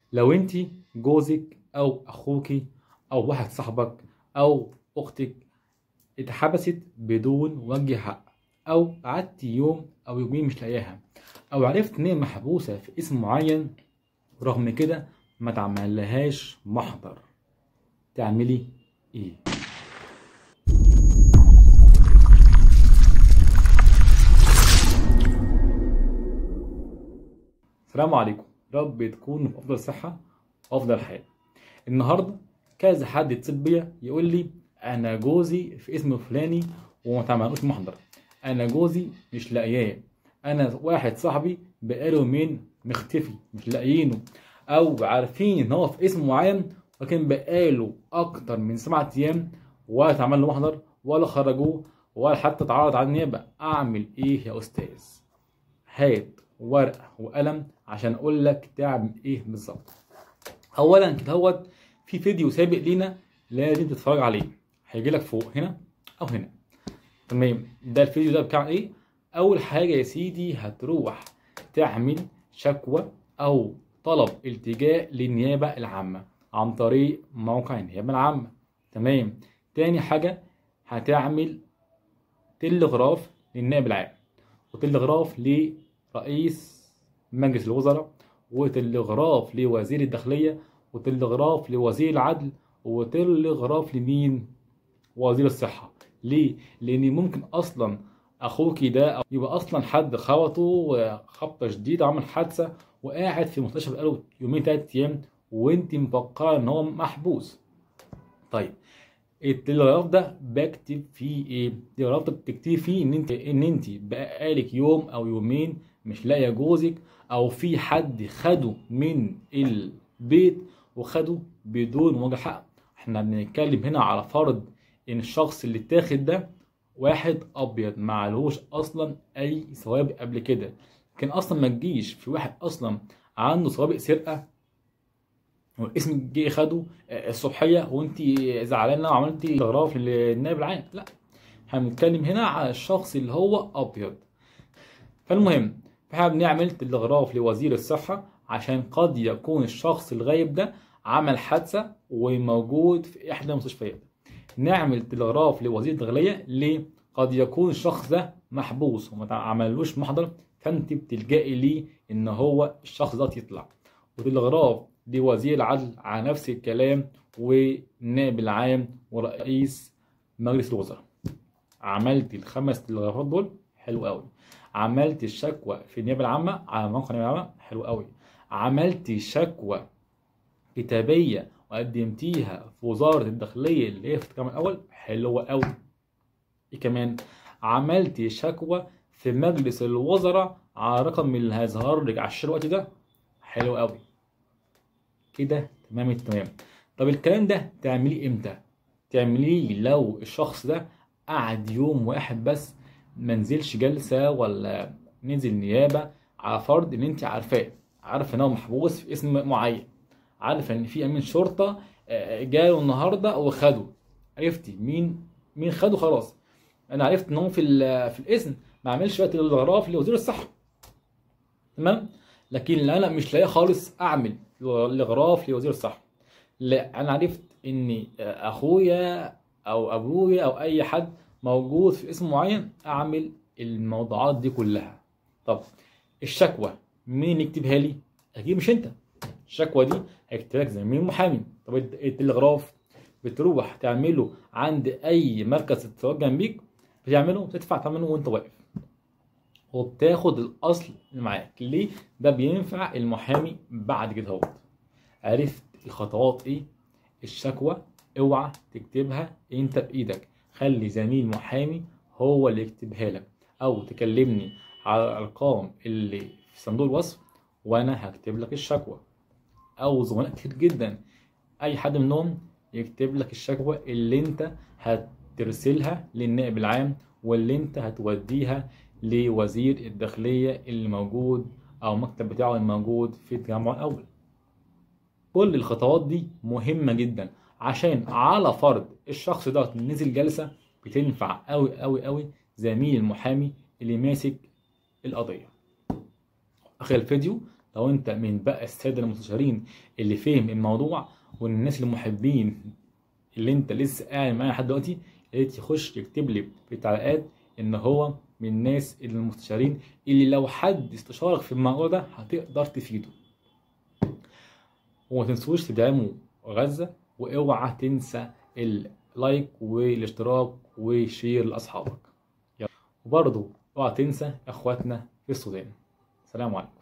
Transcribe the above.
لو انت جوزك او اخوكي او واحد صاحبك او اختك اتحبست بدون وجه حق او قعدت يوم او يومين مش لاقياها او عرفت ان هي محبوسه في اسم معين رغم كده ما تعملهاش محضر تعملي ايه السلام عليكم رب تكونوا في افضل صحه وافضل حال النهارده كذا حد يتصل بيا يقول لي انا جوزي في اسم فلاني وما تعملوش محضر انا جوزي مش لاقياه انا واحد صاحبي بقاله يومين مختفي مش لاقيينه او عارفين ان هو في اسم معين ولكن بقاله اكتر من سبعة ايام ولا اتعمل له محضر ولا خرجوه ولا حتى اتعرض على النيابه اعمل ايه يا استاذ هات ورقه وقلم عشان اقول لك تعمل ايه بالظبط اولا كده هوت في فيديو سابق لينا لازم تتفرج عليه هيجي لك فوق هنا او هنا تمام ده الفيديو ده بتاع ايه اول حاجه يا سيدي هتروح تعمل شكوى او طلب التجاء للنيابه العامه عن طريق موقع النيابه العامه تمام تاني حاجه هتعمل تلغراف للنائب العام وتلغراف لرئيس مجلس الوزراء وتلغراف لوزير الداخليه وتلغراف لوزير العدل وتلغراف لمين وزير الصحه ليه لان ممكن اصلا اخوكي ده يبقى اصلا حد خبطه خبطه شديده عمل حادثه وقاعد في المستشفى بقاله يومين تلات ايام وانت مفكره ان هو محبوس طيب التلغراف ده بكتب فيه ايه التلغراف ده بتكتبي فيه ان انت ان انت بقالك يوم او يومين مش لاقيه جوزك او في حد خده من البيت وخده بدون وجه حق احنا بنتكلم هنا على فرض ان الشخص اللي اتاخد ده واحد ابيض معلهوش اصلا اي سوابق قبل كده كان اصلا ما تجيش في واحد اصلا عنده سوابق سرقه والاسم جه خده الصبحيه وانت زعلانه وعملتي غراف للنائب العام لا احنا بنتكلم هنا على الشخص اللي هو ابيض فالمهم احنا بنعمل تلغراف لوزير الصحه عشان قد يكون الشخص الغايب ده عمل حادثه وموجود في احدى المستشفيات نعمل تلغراف لوزير الداخليه ليه قد يكون الشخص ده محبوس وما عملوش محضر فانت بتلجئي ليه ان هو الشخص ده يطلع وتلغراف لوزير العدل على نفس الكلام والنائب العام ورئيس مجلس الوزراء عملت الخمس تلغرافات دول حلو قوي عملت الشكوى في النيابه العامه على موقع النيابه العامه حلو قوي عملت شكوى كتابيه وقدمتيها في وزاره الداخليه اللي هي في التكامل الاول حلوه قوي ايه كمان عملت شكوى في مجلس الوزراء على رقم اللي هيظهر لك على الشاشه الوقت ده حلو قوي كده تمام التمام طب الكلام ده تعمليه امتى تعمليه لو الشخص ده قعد يوم واحد بس ما نزلش جلسه ولا نزل نيابه على فرض ان انت عارفاه عارفه ان هو محبوس في اسم معين عارفه ان في امين شرطه جاله النهارده وخده عرفتي مين مين خده خلاص انا عرفت ان هو في في الاسم ما عملش وقت الغراف لوزير الصحه تمام لكن لا انا مش لاقيه خالص اعمل الغراف لوزير الصحه لا انا عرفت ان اخويا او ابويا او اي حد موجود في اسم معين اعمل الموضوعات دي كلها طب الشكوى مين يكتبها لي اكيد مش انت الشكوى دي هيكتب لك زميل محامي طب التلغراف بتروح تعمله عند اي مركز اتصالات جنبيك بتعمله تدفع ثمنه وانت واقف وبتاخد الاصل اللي معاك ليه ده بينفع المحامي بعد كده اهوت عرفت الخطوات ايه الشكوى اوعى تكتبها انت بايدك خلي زميل محامي هو اللي يكتبها لك او تكلمني على الارقام اللي في صندوق الوصف وانا هكتب لك الشكوى او زملاء كتير جدا اي حد منهم يكتب لك الشكوى اللي انت هترسلها للنائب العام واللي انت هتوديها لوزير الداخلية اللي موجود او المكتب بتاعه الموجود في التجمع الاول كل الخطوات دي مهمة جدا عشان على فرض الشخص ده نزل جلسة بتنفع قوي قوي قوي زميل المحامي اللي ماسك القضية اخر الفيديو لو انت من بقى الساده المستشارين اللي فهم الموضوع والناس المحبين اللي انت لسه قاعد معايا لحد دلوقتي يا ريت يخش يكتب لي في التعليقات ان هو من الناس المستشارين اللي لو حد استشارك في الموضوع ده هتقدر تفيده وما تنسوش تدعموا غزة واوعى تنسى اللايك والاشتراك وشير لاصحابك وبرضه اوعى تنسى اخواتنا في السودان سلام عليكم